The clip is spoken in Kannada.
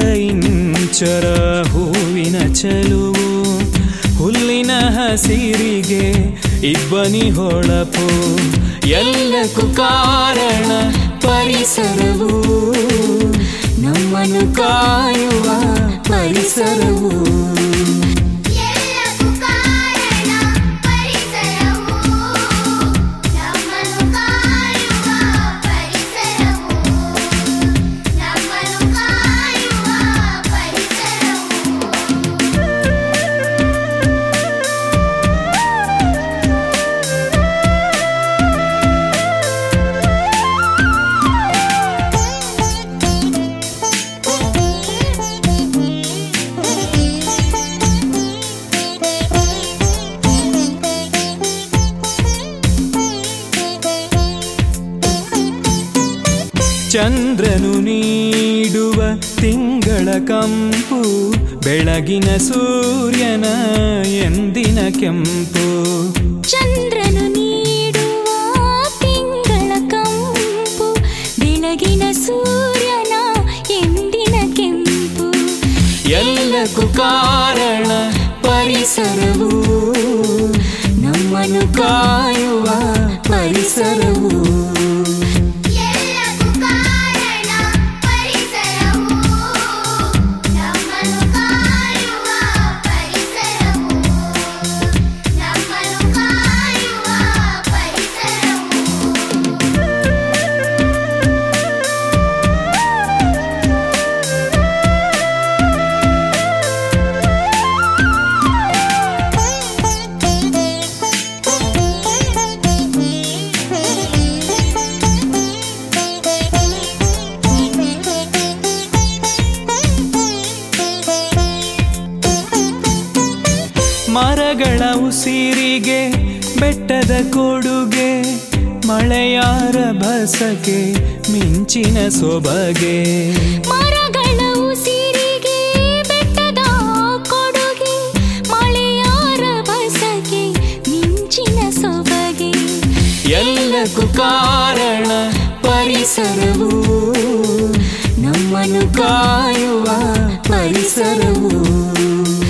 ಇಂಚರ ಹೂವಿನ ಚೆಲುವು ಹುಲ್ಲಿನ ಹಸಿರಿಗೆ ಇಬ್ಬನಿ ಹೊಳಪು ಎಲ್ಲಕ್ಕೂ ಕಾರಣ ಪರಿಸರವು ನಮ್ಮನ್ನು ಕಾಯುವ ಪರಿಸರವು ಎಲ್ಲಕ್ಕೂ ಕಾರಣ ಪರಿಸರವು ನಮ್ಮನ್ನು ಕಾಯುವ ಪರಿಸರವು ನಮ್ಮನ್ನು ಕಾಯುವ ಪರಿಸರವು ಚಂದ್ರನು ನೀಡುವ ತಿಂಗಳ ಕಂಪು ಬೆಳಗಿನ ಸೂರ್ಯನ ಎಂದಿನ ಕೆಂಪು ಚಂದ್ರನು ನೀಡುವ ತಿಂಗಳ ಕಂಪು ಬೆಳಗಿನ ಸೂರ್ಯನ ಎಂದಿನ ಕೆಂಪು ಎಲ್ಲಕ್ಕೂ ಕಾರಣ ಪರಿಸರವು ನಮ್ಮನ್ನು ಕಾಯುವ ಪರಿಸರವು ಎಲ್ಲಕ್ಕೂ ಕಾರಣ ಪರಿಸರವು ನಮ್ಮನ್ನು ಕಾಯುವ ಪರಿಸರವು ನಮ್ಮನ್ನು ಕಾಯುವ ಪರಿಸರವು ಮರಗಳ ಉಸಿರಿಗೆ ಬೆಟ್ಟದ ಕೊಡುಗೆ ಮಳೆಯಾರ ಬಸಗೆ ಮಿಂಚಿನ ಸೊಬಗೆ ಮರಗಳ ಉಸಿರಿಗೆ ಬೆಟ್ಟದ ಕೊಡುಗೆ ಮಳೆಯಾರ ಬಸಗೆ ಮಿಂಚಿನ ಸೊಬಗೆ ಎಲ್ಲಕ್ಕೂ ಕಾರಣ ಪರಿಸರವು ನಮ್ಮನ್ನು ಕಾಯುವ ಪರಿಸರವು